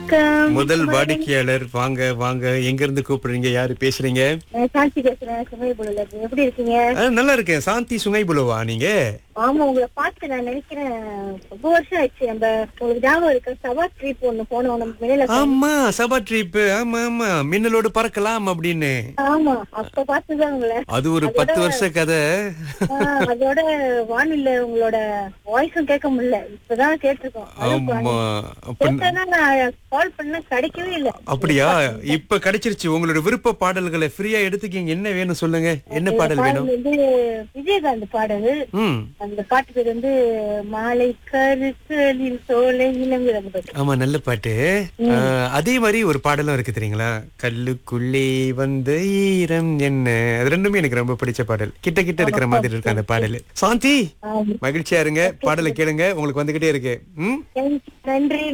வணக்கம் முதல் வாடிக்கையாளர் வாங்க வாங்க எங்க இருந்து கூப்பிடுறீங்க யாரு பேசுறீங்க நான் சாந்தி பேசுறேன் சுமைபுல எப்படி இருக்கீங்க ஆ, நல்லா இருக்கேன் சாந்தி சுங்கைபுலவா நீங்க ஆமா உங்களை பார்த்து நான் நினைக்கிறேன் ரொம்ப வருஷம் ஆயிடுச்சு நம்ம உங்களுக்கு ஞாபகம் இருக்க சவா ட்ரிப் ஒண்ணு போனோம் நம்ம வெளியில ஆமா சபா ட்ரிப் ஆமா ஆமா மின்னலோடு பறக்கலாம் அப்படின்னு ஆமா அப்ப பார்த்துதான் உங்களை அது ஒரு பத்து வருஷ கதை ஆ, அதோட வானில உங்களோட வாய்ஸும் கேட்க முடியல இப்பதான் கேட்டிருக்கோம் ஆமா அப்ப கேட்டா நான் கால் பண்ண கிடைக்கவே இல்ல அப்படியா இப்ப கிடைச்சிருச்சு உங்களோட விருப்ப பாடல்களை ஃப்ரீயா எடுத்துக்கீங்க என்ன வேணும் சொல்லுங்க என்ன பாடல் வேணும் பாடல் வந்து விஜயகாந்த் பாடல் ம் அந்த பாட்டு பேர் வந்து மாலை கருக்களில் சோலை இளங்குற பாட்டு ஆமா நல்ல பாட்டு ஆ, அதே மாதிரி ஒரு பாடலும் இருக்கு தெரியுங்களா கல்லுக்குள்ளே வந்த ஈரம் என்ன அது ரெண்டுமே எனக்கு ரொம்ப பிடிச்ச பாடல் கிட்ட கிட்ட இருக்கிற மாதிரி இருக்கு அந்த பாடல் சாந்தி ஆமா. மகிழ்ச்சியா இருங்க பாடலை கேளுங்க உங்களுக்கு வந்துகிட்டே இருக்கு ம் நன்றி